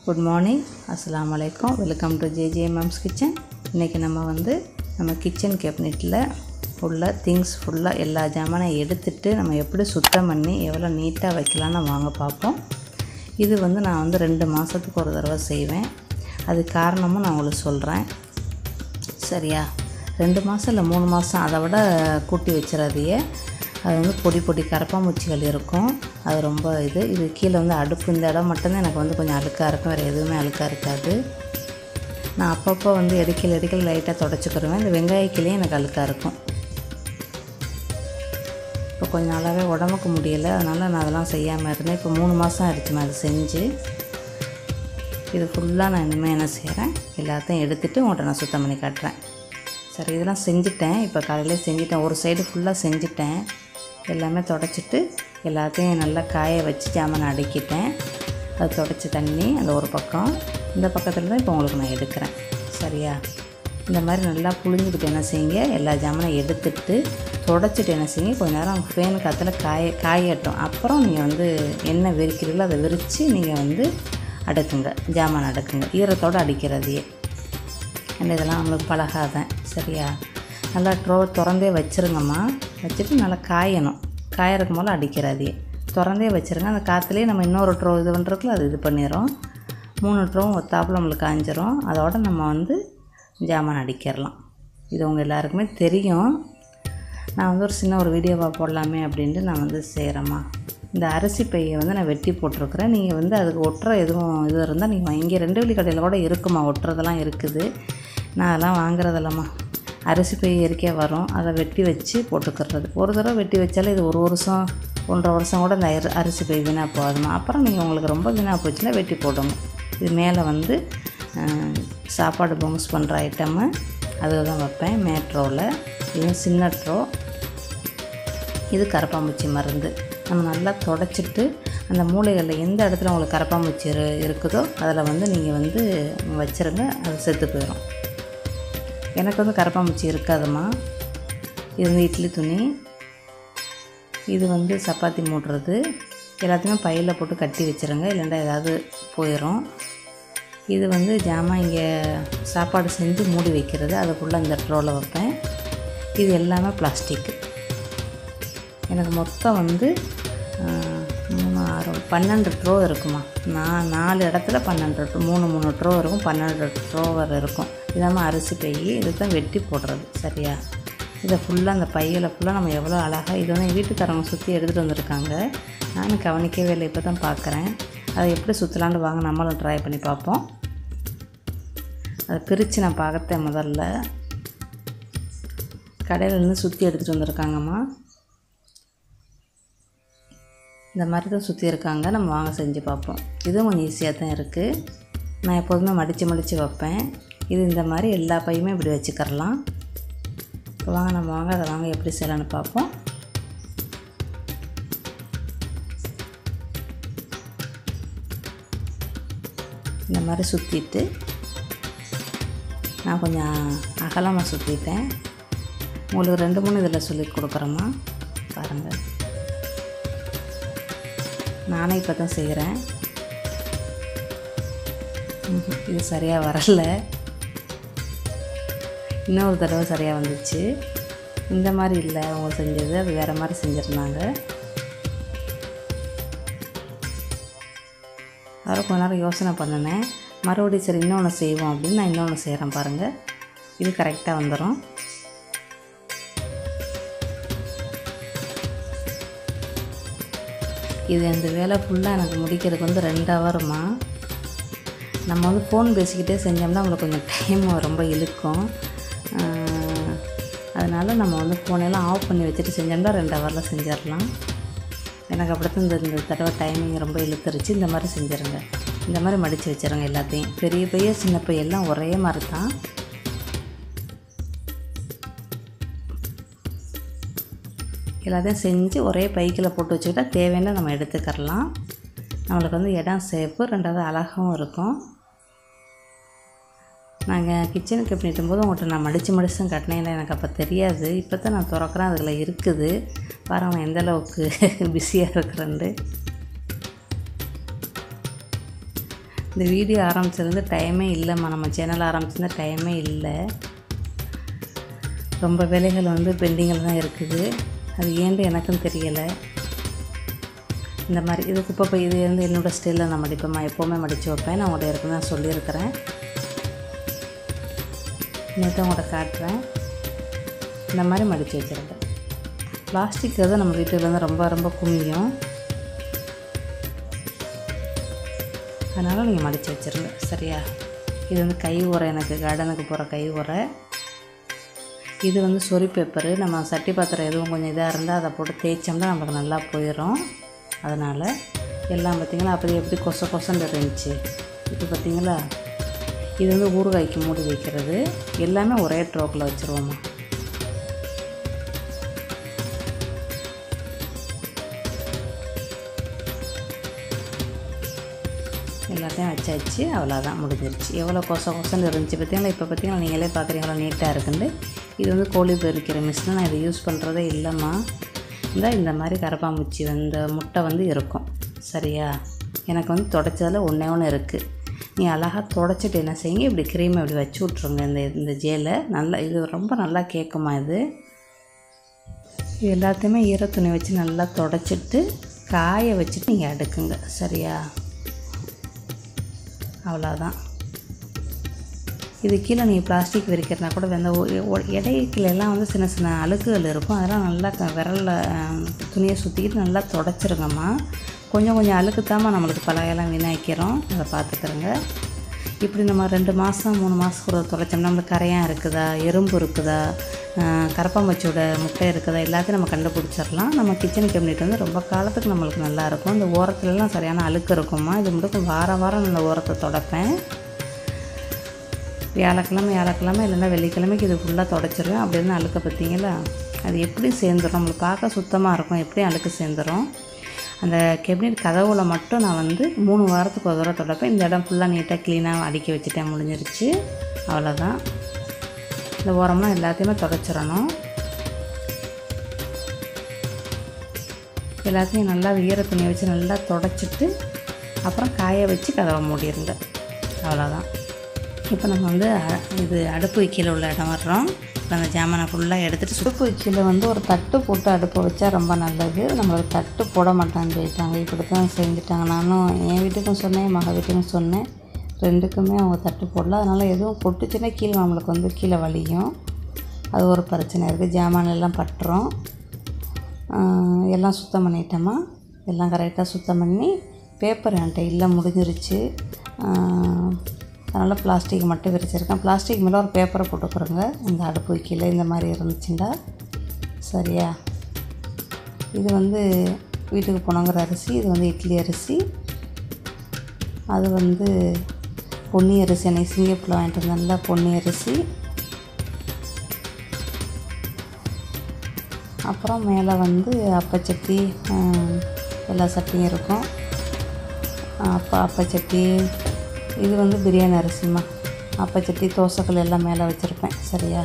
good morning அஸ்ஸலாமு அலைக்கும் welcome to J J mam's kitchen இன்றைக்கி நம்ம வந்து நம்ம கிச்சன் கேபினெட்டில் உள்ள திங்ஸ் ஃபுல்லாக எல்லா ஜாமானையும் எடுத்துட்டு நம்ம எப்படி சுத்தம் பண்ணி எவ்வளோ நீட்டாக வைக்கலான்னு வாங்க பார்ப்போம் இது வந்து நான் வந்து ரெண்டு மாதத்துக்கு ஒரு தடவை செய்வேன் அது காரணமும் நான் உங்களுக்கு சொல்கிறேன் சரியா ரெண்டு மாதம் இல்லை மூணு மாதம் அதை விட கூட்டி வச்சிடாதீங்க அது வந்து பொடி பொடி கரப்பாம்பூச்சிகள் இருக்கும் அது ரொம்ப இது இது கீழே வந்து அடுப்பு இந்த இடம் மட்டும்தான் எனக்கு வந்து கொஞ்சம் அழுக்காக இருக்கும் வேறு எதுவுமே அழுக்காக இருக்காது நான் அப்பப்போ வந்து எடுக்கல் எடுக்கல் லைட்டாக தொடச்சிக்கிடுவேன் இந்த வெங்காயக்கிளையும் எனக்கு அழுக்காக இருக்கும் இப்போ கொஞ்ச நாளாகவே உடம்புக்கு முடியலை அதனால் நான் அதெல்லாம் செய்யாமல் இருந்தேன் இப்போ மூணு மாதம் ஆயிடுச்சு நான் அது செஞ்சு இது ஃபுல்லாக நான் இனிமேல் என்ன செய்கிறேன் எல்லாத்தையும் எடுத்துகிட்டு உங்கள்கிட்ட நான் சுத்தம் பண்ணி காட்டுறேன் சரி இதெல்லாம் செஞ்சுட்டேன் இப்போ காலையிலே செஞ்சுட்டேன் ஒரு சைடு ஃபுல்லாக செஞ்சுட்டேன் எல்லாமே தொடச்சிட்டு எல்லாத்தையும் நல்லா காய வச்சு ஜாமான் அடுக்கிட்டேன் அது தொடச்சி தண்ணி அந்த ஒரு பக்கம் இந்த பக்கத்தில் தான் இப்போ உங்களுக்கு நான் எடுக்கிறேன் சரியா இந்த மாதிரி நல்லா புழிஞ்சுக்கிட்டு என்ன செய்யுங்க எல்லா ஜாமானையும் எடுத்துட்டு தொடச்சிட்டு என்ன செய்யுங்க கொஞ்ச நேரம் ஃபேன் காற்றுல காய காயட்டும் அப்புறம் நீங்கள் வந்து என்ன விரிக்கிறீங்களோ அதை விரித்து நீங்கள் வந்து அடுக்குங்க ஜாமான் அடுக்குங்க ஈரத்தோடு அடிக்கிறதையே அந்த இதெல்லாம் நம்மளுக்கு பழகாதேன் சரியா நல்லா ட்ரோ திறந்தே வச்சுருங்கம்மா வச்சுட்டு நல்லா காயணும் காயறதுக்கு மேலே அடிக்கிறாதே திறந்தே வச்சுருங்க அந்த காற்றுலேயே நம்ம இன்னொரு ட்ரோ இது பண்ணுறதுக்குள்ள அது இது பண்ணிடும் மூணு ட்ரோவும் ஒத்தாப்பில் நம்மளுக்கு காஞ்சிரும் அதோட நம்ம வந்து ஜாமான் அடிக்கிறலாம் இது உங்கள் எல்லாருக்குமே தெரியும் நான் வந்து ஒரு சின்ன ஒரு வீடியோவாக போடலாமே அப்படின்ட்டு நான் வந்து செய்கிறேம்மா இந்த அரிசி பையை வந்து நான் வெட்டி போட்டிருக்கிறேன் நீங்கள் வந்து அதுக்கு ஒட்டுற எதுவும் இது இருந்தால் நீங்கள் இங்கே ரெண்டு வெள்ளி கடையில் கூட இருக்குமா ஒட்டுறதெல்லாம் இருக்குது நான் அதெல்லாம் வாங்குறதில்லம்மா அரிசி பை இயற்கையாக வரும் அதை வெட்டி வச்சு போட்டுக்கிறது ஒரு தடவை வெட்டி வச்சாலே இது ஒரு வருஷம் ஒன்றரை வருஷம் கூட இந்த அரி- அரிசி பை வீணாக போகாதுமா அப்புறம் நீங்கள் உங்களுக்கு ரொம்ப வீணாக போச்சுன்னா வெட்டி போடுங்க இது மேலே வந்து அஹ், சாப்பாடு பவுன்ஸ் பண்ணுற ஐட்டமு அதில் தான் வைப்பேன் மேட்ரோவில் இது சின்ன ட்ரோ இது கரப்பாம்பூச்சி மருந்து நம்ம நல்லா தொடச்சிட்டு அந்த மூளைகளில் எந்த இடத்துல உங்களுக்கு கரப்பாம்பூச்சி இரு இருக்குதோ அதில் வந்து நீங்கள் வந்து வச்சுருங்க அது செத்து போயிடும் எனக்கு வந்து கரப்பாம்பூச்சி இருக்காதும்மா இது வந்து இட்லி துணி இது வந்து சப்பாத்தி மூடுறது எல்லாத்தையுமே பையில் போட்டு கட்டி வச்சுருங்க இல்லைன்னா ஏதாவது போயிடும் இது வந்து ஜாமான் இங்கே சாப்பாடு செஞ்சு மூடி வைக்கிறது அதுக்குள்ளே இந்த ட்ரோவில் வைப்பேன் இது எல்லாமே பிளாஸ்டிக்கு எனக்கு மொத்தம் வந்து ஆஹ், மூணு ஆறு பன்னெண்டு ட்ரோ இருக்குமா நான் நாலு இடத்துல பன்னெண்டு ட்ரோ மூணு மூணு ட்ரோ இருக்கும் பன்னெண்டு ட்ரோவர் இருக்கும் இதாமல் அரிசி பை இது தான் வெட்டி போடுறது சரியா இதை ஃபுல்லாக அந்த பையில் ஃபுல்லாக நம்ம எவ்வளோ அழகாக இது வந்து என் வீட்டுக்காரங்க சுற்றி எடுத்துகிட்டு வந்திருக்காங்க நானும் கவனிக்கவே இல்லை இப்போ தான் பார்க்குறேன் அதை எப்படி சுற்றலான்னு வாங்க நம்மளும் ட்ரை பண்ணி பார்ப்போம் அதை பிரித்து நான் பார்த்தேன் முதல்ல கடையில இருந்து சுற்றி எடுத்துகிட்டு வந்திருக்காங்கம்மா இந்த மாதிரி தான் சுற்றி இருக்காங்க நம்ம வாங்க செஞ்சு பார்ப்போம் இதுவும் கொஞ்சம் ஈஸியாக தான் இருக்குது நான் எப்போதுமே மடித்து மடித்து வைப்பேன் இது இந்த மாதிரி எல்லா பையுமே இப்படி வச்சுக்கிறலாம் இப்போ வாங்க நம்ம வாங்க அதை வாங்க எப்படி செய்யலான்னு பார்ப்போம் இந்த மாதிரி சுற்றிட்டு நான் கொஞ்சம் அகலமாக சுற்றிட்டேன் உங்களுக்கு ரெண்டு மூணு இதில் சொல்லி கொடுக்குறேம்மா பாருங்கள் நானே இப்போ தான் செய்கிறேன் ம்ஹும், இது சரியாக வரல இன்னொரு தடவை சரியாக வந்துச்சு இந்த மாதிரி இல்லை அவங்க செஞ்சது அது வேறு மாதிரி செஞ்சுருந்தாங்க அப்புறம் கொஞ்ச நேரம் யோசனை பண்ணினேன் மறுபடியும் சரி இன்னொன்று செய்வோம் அப்படின்னு நான் இன்னொன்று செய்கிறேன் பாருங்கள் இது கரெக்டாக வந்துடும் இது இந்த வேலை ஃபுல்லாக எனக்கு முடிக்கிறதுக்கு வந்து ரெண்டு ஹவருமா நம்ம வந்து ஃபோன் பேசிக்கிட்டே செஞ்சோம்னா நம்மளுக்கு கொஞ்சம் டைம் ரொம்ப இழுக்கும் அதனால் நம்ம வந்து ஃபோனெல்லாம் ஆஃப் பண்ணி வச்சுட்டு செஞ்சோம்னா ரெண்டு ஹவரில் செஞ்சிடலாம் எனக்கு அப்படித்தான் இந்த இந்த தடவை டைமிங் ரொம்ப இழுத்துருச்சு இந்த மாதிரி செஞ்சுருங்க இந்த மாதிரி மடித்து வச்சுருங்க எல்லாத்தையும் பெரிய பைய சின்ன பைய எல்லாம் ஒரே மாதிரி தான் எல்லாத்தையும் செஞ்சு ஒரே பைக்கில் போட்டு வச்சுக்கிட்டா தேவையான நம்ம எடுத்துக்கிறலாம் நம்மளுக்கு வந்து இடம் சேஃபு ரெண்டாவது அழகாகவும் இருக்கும் நாங்கள் கிச்சனுக்கு எப்படி போது உங்கள்கிட்ட நான் மடித்து மடிச்சு தான் கட்டினேன் எனக்கு அப்போ தெரியாது இப்போ தான் நான் திறக்கிறேன் அதில் இருக்குது பாருங்க எந்த அளவுக்கு பிஸியாக இருக்கிறேன்ட்டு இந்த வீடியோ ஆரம்பிச்சிருந்து டைமே இல்லைம்மா நம்ம சேனல் ஆரம்பிச்சிருந்தா டைமே இல்லை ரொம்ப வேலைகள் வந்து பெண்டிங்கில் தான் இருக்குது அது ஏன்ட்டு எனக்கும் தெரியலை இந்த மாதிரி இது குப்பை பை இது வந்து என்னோடய ஸ்டைலில் நான் மடிப்பேம்மா எப்போவுமே மடித்து வைப்பேன் நான் உங்கள்கிட்ட ஏற்கனவே நான் சொல்லியிருக்கிறேன் நேற்று உங்கள்கிட்ட காட்டுறேன் இந்த மாதிரி மடித்து வச்சுருக்கேன் பிளாஸ்டிக் தான் நம்ம வீட்டில் வந்து ரொம்ப ரொம்ப குமியும் அதனால் நீங்கள் மடித்து வச்சுருங்க சரியா இது வந்து கை உரை எனக்கு கார்டனுக்கு போகிற கை உரை இது வந்து சொறி பேப்பரு நம்ம சட்டி பாத்திரம் எதுவும் கொஞ்சம் இதாக இருந்தால் அதை போட்டு தேய்ச்சோம்னா நம்மளுக்கு நல்லா போயிடும் அதனால் எல்லாம் பார்த்திங்களா அப்படி எப்படி கொச கொசன்னு இருந்துச்சு இப்போ பார்த்திங்களா இது வந்து ஊறுகாய்க்கு மூடி வைக்கிறது எல்லாமே ஒரே ட்ரோக்கில் வச்சுருவோம்மா எல்லாத்தையும் வச்சாச்சு அவ்வளோதான் முடிஞ்சிருச்சு எவ்வளோ கொச கொசன்னு இருந்துச்சு பார்த்தீங்களா இப்போ பார்த்தீங்களா நீங்களே பார்க்குறீங்களா நீட்டாக இருக்குண்டு இது வந்து கோழி பொரிக்கிற மிஷின் நான் இதை யூஸ் பண்ணுறதே இல்லைம்மா இந்த இந்த மாதிரி கரப்பாம்பூச்சி வந்து முட்டை வந்து இருக்கும் சரியா எனக்கு வந்து தொடச்சதில் ஒன்றே ஒன்று இருக்குது நீ அழகாக தொடச்சிட்டு என்ன செய்யுங்க இப்படி க்ரீமை இப்படி வச்சு விட்ருங்க இந்த இந்த ஜேலை நல்லா இது ரொம்ப நல்லா கேட்குமா இது இது எல்லாத்தையுமே ஈர துணி வச்சு நல்லா தொடச்சிட்டு காய வச்சுட்டு நீங்கள் அடுக்குங்க சரியா அவ்வளோதான் இது கீழே நீங்கள் பிளாஸ்டிக் விரிக்கிறனா கூட வெந்த இடைக்கிலெல்லாம் வந்து சின்ன சின்ன அழுக்குகள் இருக்கும் அதெல்லாம் நல்லா க- விரல்ல அஹ், துணியை சுற்றிக்கிட்டு நல்லா தொடச்சிருங்கம்மா கொஞ்சம் கொஞ்சம் அழுக்கு தாம்மா நம்மளுக்கு பழையெல்லாம் வீணாக்கிறோம் அதை பார்த்துக்கிறோங்க இப்படி நம்ம ரெண்டு மாதம் மூணு மாதத்துக்கு ஒரு தொலைச்சோம்னா நம்மளுக்கு கரையான் இருக்குதா எறும்பு இருக்குதா அஹ், கரப்பாம்பூச்சியோட முட்டை இருக்குதா எல்லாத்தையும் நம்ம கண்டுபிடிச்சிடலாம் நம்ம கிச்சன் கேபினெட் வந்து ரொம்ப காலத்துக்கு நம்மளுக்கு நல்லா இருக்கும் இந்த ஓரத்துலலாம் சரியான அழுக்கு இருக்குமா இது மட்டும் வாரம் வாரம் நான் இந்த ஓரத்தை தொடப்பேன் வியாழக்கிழமை வியாழக்கிழமை இல்லைன்னா வெள்ளிக்கிழமைக்கு இது ஃபுல்லாக தொடச்சிருவேன் அப்படி இருந்தால் அழுக்க பார்த்தீங்களா அது எப்படி சேர்ந்துடும் நம்மளுக்கு பார்க்க சுத்தமாக இருக்கும் எப்படி அழுக்கு சேர்ந்துடும் அந்த கெபினெட் கதவுல மட்டும் நான் வந்து மூணு வாரத்துக்கு ஒரு தடவை தொடப்பேன் இந்த இடம் ஃபுல்லாக நீட்டாக க்ளீனாக அடுக்கி வச்சுட்டேன் முடிஞ்சிருச்சு அவ்வளோதான் இந்த ஓரம்லாம் எல்லாத்தையுமே தொடச்சிடணும் எல்லாத்தையும் நல்லா ஈர துணியை வச்சு நல்லா தொடச்சிட்டு அப்புறம் காய வச்சு கதவை மூடிடுங்க அவ்வளோதான் இப்போ நம்ம வந்து அ- இது அடுப்பு கீழே உள்ள இடம் வர்றோம் இப்போ அந்த ஜாமானை ஃபுல்லாக எடுத்துகிட்டு அடுப்பு கீழே வந்து ஒரு தட்டு போட்டு அடுப்பு வச்சா ரொம்ப நல்லது நம்மளுக்கு தட்டு போட மாட்டான்னு சொல்லிட்டாங்க இப்படி தான் செஞ்சுட்டாங்க நானும் என் வீட்டுக்கும் சொன்னேன் என் மக வீட்டுக்கும் சொன்னேன் ரெண்டுக்குமே அவங்க தட்டு போடல அதனால் எதுவும் பொட்டுச்சுன்னா கீழே நம்மளுக்கு வந்து கீழே வலியும் அது ஒரு பிரச்சனை இருக்குது ஜாமான் எல்லாம் பட்டுரும் ஆஹ் எல்லாம் சுத்தம் பண்ணிட்டோமா எல்லாம் கரெக்டாக சுத்தம் பண்ணி பேப்பர் என்கிட்ட இல்லை முடிஞ்சிருச்சு ஆஹ் அதனால் பிளாஸ்டிக் மட்டும் விரிச்சிருக்கேன் பிளாஸ்டிக் மேலே ஒரு பேப்பரை போட்டுக்கிறோங்க இந்த அடுப்பு கீழே இந்த மாதிரி இருந்துச்சுண்டா சரியா இது வந்து வீட்டுக்கு போனோங்கிற அரிசி இது வந்து இட்லி அரிசி அது வந்து பொன்னி அரிசி அன்னைக்கு சிங்கப்பூரில் வாங்கிட்டு வந்தேன்ல பொன்னி அரிசி அப்புறம் மேலே வந்து அப்பச்சட்டி ஆஹ், எல்லா சட்டியும் இருக்கும் அப்பா அப்பச்சட்டி இது வந்து பிரியாணி அரிசிமா அப்பச்சட்டி தோசைக்கல் எல்லாம் மேலே வச்சுருப்பேன் சரியா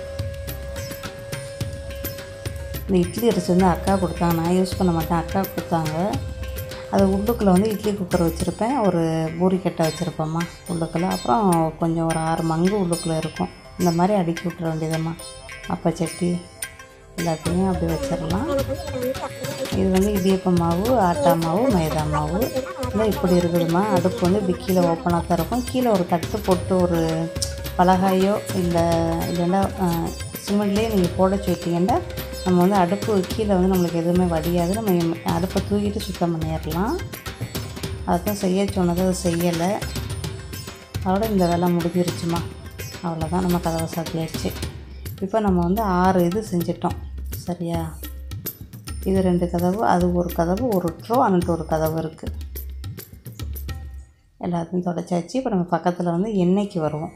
இந்த இட்லி அரிசி வந்து அக்கா கொடுத்தாங்க நான் யூஸ் பண்ண மாட்டேன் அக்கா கொடுத்தாங்க அது உள்ளுக்குள்ளே வந்து இட்லி குக்கர் வச்சுருப்பேன் ஒரு பூரிக்கட்டை வச்சுருப்பேம்மா உள்ளுக்குள்ளே அப்புறம் கொஞ்சம் ஒரு ஆறு மங்கு உள்ளுக்குள்ளே இருக்கும் இந்த மாதிரி அடுக்கி விட்டுற வேண்டியதம்மா அப்பச்சட்டி எல்லாத்தையும் அப்படி வச்சிடலாம் இது வந்து இடியப்ப மாவு ஆட்டா மாவு மைதா மாவு இல்லை இப்படி இருக்குதுமா அடுப்பு வந்து இப்படி கீழே ஓப்பனாக தான் இருக்கும் கீழே ஒரு தட்டு போட்டு ஒரு பலகாயோ இல்லை இல்லைன்னா சிமெண்ட்லேயே நீங்கள் போட வச்சிட்டிங்கன்னா நம்ம வந்து அடுப்பு கீழே வந்து நம்மளுக்கு எதுவுமே வடியாது நம்ம எம்- அடுப்பை தூக்கிட்டு சுத்தம் பண்ணிடலாம் அதுதான் செய்ய சொன்னது அது செய்யலை அதோட இந்த வேலை முடிஞ்சிருச்சுமா அவ்வளோதான் நம்ம கதவை சாத்தியாச்சு இப்போ நம்ம வந்து ஆறு இது செஞ்சிட்டோம் சரியா இது ரெண்டு கதவு அது ஒரு கதவு ஒரு ட்ரோ அன்ட்டு ஒரு கதவு இருக்குது எல்லாத்தையும் தொடச்சாச்சு இப்போ நம்ம பக்கத்தில் வந்து எண்ணெய்க்கு வருவோம்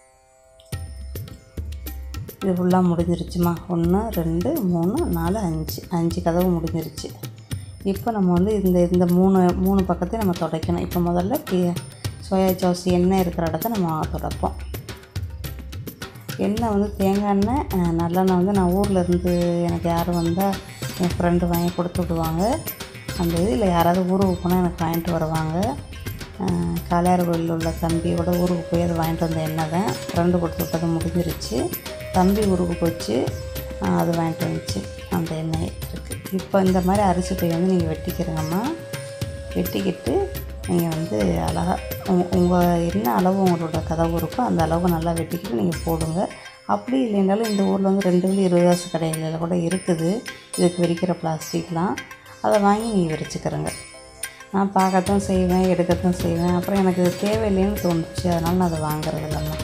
இது ஃபுல்லாக முடிஞ்சிருச்சுமா ஒன்று ரெண்டு மூணு நாலு அஞ்சு அஞ்சு கதவு முடிஞ்சிருச்சு இப்போ நம்ம வந்து இந்த இந்த மூணு மூணு பக்கத்தையும் நம்ம துடைக்கணும் இப்போ முதல்ல கி- சோயா சாஸ் எண்ணெய் இருக்கிற இடத்த நம்ம துடைப்போம் எண்ணெய் வந்து தேங்காய் எண்ணெய் அஹ், நல்லெண்ணெய் வந்து நான் ஊரில் இருந்து எனக்கு யாரும் வந்தால் என் ஃப்ரெண்டு வாங்கி கொடுத்து விடுவாங்க அந்த இது இல்லை யாராவது ஊருக்கு போனால் எனக்கு வாங்கிட்டு வருவாங்க காளையார் கோயிலில் உள்ள தம்பியோட ஊருக்கு போய் அதை வாங்கிட்டு வந்த எண்ணெய் தான் ஃப்ரெண்டு கொடுத்து விட்டது முடிஞ்சிருச்சு தம்பி ஊருக்கு போச்சு ஆஹ் அது வாங்கிட்டு வந்துச்சு அந்த எண்ணெய் இருக்குது இப்போ இந்த மாதிரி அரிசி பை வந்து நீங்கள் வெட்டிக்கிறங்கம்மா வெட்டிக்கிட்டு நீங்கள் வந்து அழகாக உங்கள் என்ன அளவு உங்களோட கதவு இருக்கோ அந்த அளவு நல்லா வெட்டிக்கிட்டு நீங்கள் போடுங்க அப்படி இல்லைனாலும் இந்த ஊரில் வந்து ரெண்டு கிலோ இருபது காசு கடைகளில் கூட இருக்குது இதுக்கு விரிக்கிற பிளாஸ்டிக்லாம் அதை வாங்கி நீங்கள் விரிச்சுக்கிறங்க நான் பார்க்கத்தான் செய்வேன் எடுக்கத்தான் செய்வேன் அப்புறம் எனக்கு இது தேவையில்லைன்னு தோணுச்சு அதனால் நான் அதை வாங்குறது இல்லைம்மா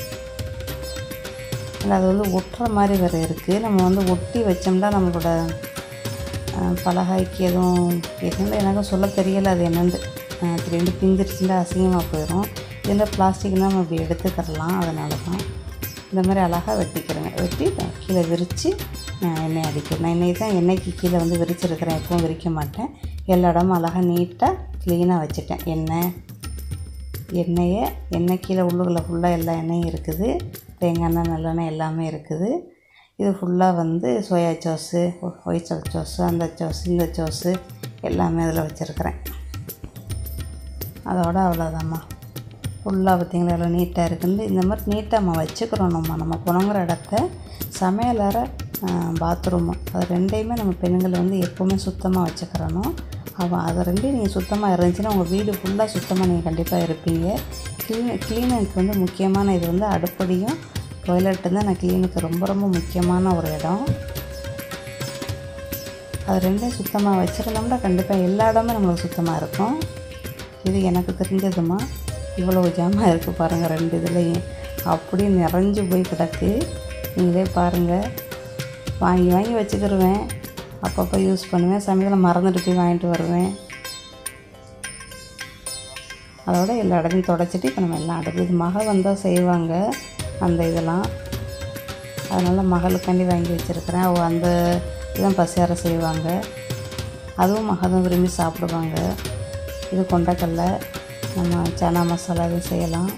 இல்லை அது வந்து ஒட்டுற மாதிரி வேறு இருக்குது நம்ம வந்து ஒட்டி வச்சோம்னா நம்மளோட அஹ், பலகாய்க்கு எதுவும் என்னென்னு எனக்கு சொல்ல தெரியலை அது என்னென்னு அஹ், திடீர்னு பிந்திருச்சுன்னா அசிங்கமாக போயிடும் இதில் பிளாஸ்டிக்னா நம்ம இப்படி எடுத்துக்கிறலாம் அதனால தான் இந்த மாதிரி அழகாக வெட்டிக்கிறேங்க வெட்டி கீழே விரித்து எண்ணெய் அடிக்கிறேன் நான் எண்ணெய் தான் எண்ணெய்க்கு கீழே வந்து விரிச்சிருக்கிறேன் எப்பவும் விரிக்க மாட்டேன் எல்லா இடமும் அழகாக நீட்டாக க்ளீனாக வச்சுட்டேன் எண்ணெய் எண்ணெயை எண்ணெய் கீழே உள்ளுக்குள்ளே ஃபுல்லாக எல்லா எண்ணெயும் இருக்குது தேங்காய் எண்ணெய் நல்லெண்ணெய் எல்லாமே இருக்குது இது ஃபுல்லாக வந்து soya sauce white sauce sauce அந்த சோஸு இந்த சோஸு எல்லாமே அதில் வச்சுருக்கிறேன் அதோட அவ்வளோதாம்மா ஃபுல்லாக பார்த்திங்களா எவ்வளோ நீட்டாக இருக்குன்னு இந்த மாதிரி நீட்டாக நம்ம வச்சுக்கிறோம் நம்ம நம்ம புணங்குற இடத்த சமையலறை பாத்ரூமு அது ரெண்டையுமே நம்ம பெண்கள் வந்து எப்போவுமே சுத்தமாக வச்சுக்கிறணும் அவன் அதை ரெண்டையும் நீங்கள் சுத்தமாக இருந்துச்சுன்னா உங்கள் வீடு ஃபுல்லாக சுத்தமாக நீங்கள் கண்டிப்பாக இருப்பீங்க க்ளீன் க்ளீனுக்கு வந்து முக்கியமான இது வந்து அடுப்படியும் டாய்லெட்டு தான் நான் க்ளீனுக்கு ரொம்ப ரொம்ப முக்கியமான ஒரு இடம் அது ரெண்டையும் சுத்தமாக வச்சுருந்தோம்னா கண்டிப்பாக எல்லா இடமும் நம்மளுக்கு சுத்தமாக இருக்கும் இது எனக்கு தெரிஞ்சதுமா இவ்வளோ ஜாமான் இருக்குது பாருங்கள் ரெண்டு இதுலேயும் அப்படியே நிறைஞ்சு போய் கிடக்கு நீங்களே பாருங்கள் வாங்கி வாங்கி வச்சுக்கிருவேன் அப்பப்போ யூஸ் பண்ணுவேன் சமயத்தில் மறந்துட்டு போய் வாங்கிட்டு வருவேன் அதோட எல்லா இடத்தையும் தொடச்சிட்டு இப்போ நம்ம எல்லாம் அடுப்பு இது மக வந்தால் செய்வாங்க அந்த இதெல்லாம் அதனால் மகளுக்காண்டி வாங்கி வச்சுருக்கிறேன் அவள் அந்த இதெல்லாம் பசியார செய்வாங்க அதுவும் மகதான் விரும்பி சாப்பிடுவாங்க இது கொண்டக்கடலை நம்ம சனா மசாலா இதுவும் செய்யலாம்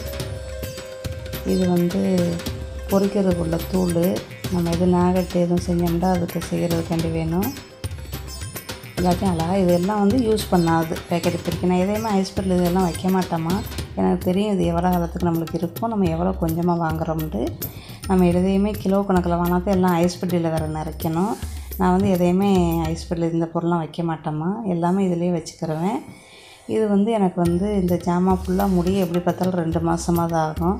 இது வந்து பொரிக்கிறதுக்குள்ள தூள் நம்ம எது நாகட்டு எதுவும் செஞ்சோம்னா அதுக்கு செய்கிறதுக்காண்டி வேணும் எல்லாத்தையும் அழகாக இதெல்லாம் வந்து யூஸ் பண்ணாது பேக்கெட் பிரிக்க நான் எதையுமே ஐஸ்பெட்டில் இதெல்லாம் வைக்க மாட்டோமா எனக்கு தெரியும் இது எவ்வளோ காலத்துக்கு நம்மளுக்கு இருக்கும் நம்ம எவ்வளோ கொஞ்சமாக வாங்குறோம்ட்டு நம்ம எதையுமே கிலோ கணக்கில் வாங்கினாதான் எல்லாம் ஐஸ்பெட்டியில் வேறு நிறைக்கணும் நான் வந்து எதையுமே ஐஸ்பெட்டில் இந்த பொருள்லாம் வைக்க மாட்டோமா எல்லாமே இதிலேயே வச்சுக்கிருவேன் இது வந்து எனக்கு வந்து இந்த ஜாமான் ஃபுல்லாக முடிய எப்படி பார்த்தாலும் ரெண்டு மாதமாக தான் ஆகும்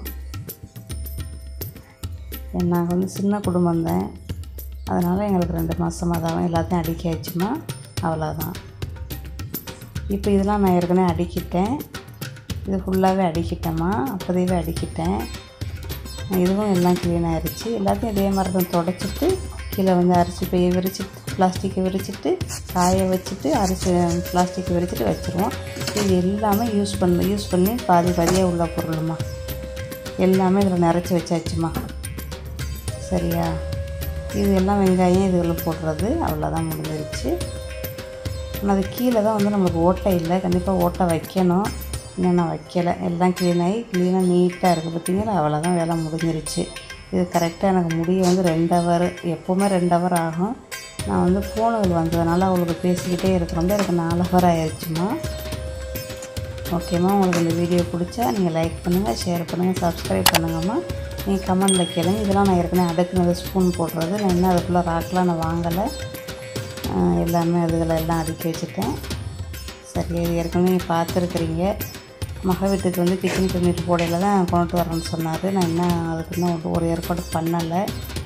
நாங்கள் வந்து சின்ன குடும்பம் தான் அதனால் எங்களுக்கு ரெண்டு மாதமாக தான் எல்லாத்தையும் அடிக்காச்சுமா அவ்வளோதான் இப்போ இதெல்லாம் நான் ஏற்கனவே அடிக்கிட்டேன் இது ஃபுல்லாகவே அடிக்கிட்டேம்மா அப்போதையவே அடிக்கிட்டேன் இதுவும் எல்லாம் க்ளீன் ஆயிடுச்சு எல்லாத்தையும் இதே மாதிரி தான் தொடச்சிட்டு கீழே வந்து அரிசி பையை விரிச்சிட்டு பிளாஸ்டிக்கை விரிச்சிட்டு காய வச்சுட்டு அரிசி பிளாஸ்டிக்கை விரிச்சிட்டு வச்சுருவோம் இது எல்லாமே யூஸ் பண்ண யூஸ் பண்ணி பாதி பாதியாக உள்ள பொருளுமா எல்லாமே இதில் நிறச்சி வச்சாச்சுமா சரியா இது எல்லாம் வெங்காயம் இதுகளும் போடுறது அவ்வளோதான் முடிஞ்சிருச்சு ஆனால் அது கீழே தான் வந்து நம்மளுக்கு ஓட்டை இல்லை கண்டிப்பாக ஓட்டை வைக்கணும் இன்னும் நான் வைக்கலை எல்லாம் க்ளீன் ஆகி க்ளீனாக நீட்டாக இருக்குது பார்த்தீங்களா அவ்வளோதான் வேலை முடிஞ்சிருச்சு இது கரெக்டாக எனக்கு முடிய வந்து ரெண்டு ஹவர் எப்போவுமே ரெண்டு ஹவர் ஆகும் நான் வந்து ஃபோனுகள் வந்ததுனால அவங்களுக்கு பேசிக்கிட்டே இருக்கிறோம் எனக்கு நாலு ஹவர் ஆயிடுச்சுமா ஓகேம்மா உங்களுக்கு இந்த வீடியோ பிடிச்சா நீங்கள் லைக் பண்ணுங்கள் ஷேர் பண்ணுங்கள் சப்ஸ்கிரைப் பண்ணுங்கம்மா நீங்கள் கமெண்டில் கேளுங்க இதெல்லாம் நான் ஏற்கனவே அடுக்குனது ஸ்பூன் போடுறது நான் இன்னும் அதுக்குள்ளே ராக்கெலாம் நான் வாங்கலை ஆஹ் எல்லாமே அதுகளை எல்லாம் அடுக்கி வச்சுட்டேன் சரி இது ஏற்கனவே நீங்கள் பார்த்துருக்குறீங்க மக வீட்டுக்கு வந்து கிச்சன் பெர்மிட் போடையில் தான் கொண்டுட்டு வரேன்னு சொன்னார் நான் இன்னும் அதுக்கு இன்னும் ஒரு- ஒரு ஏற்பாடு பண்ணலை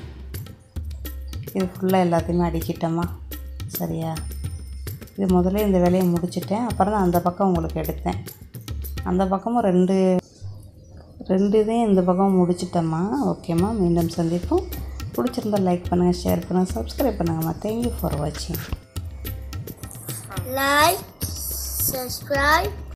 இது ஃபுல்லாக எல்லாத்தையுமே அடிக்கிட்டோமா சரியா இது முதல்ல இந்த வேலையை முடிச்சிட்டேன் அப்புறம் தான் அந்த பக்கம் உங்களுக்கு எடுத்தேன் அந்த பக்கமும் ரெண்டு ரெண்டு இதையும் இந்த பக்கம் முடிச்சிட்டேம்மா ஓகேம்மா மீண்டும் சந்திப்போம் பிடிச்சிருந்தா லைக் பண்ணுங்கள் ஷேர் பண்ணுங்கள் சப்ஸ்கிரைப் பண்ணுங்கம்மா தேங்க்யூ ஃபார் வாட்சிங் like, subscribe,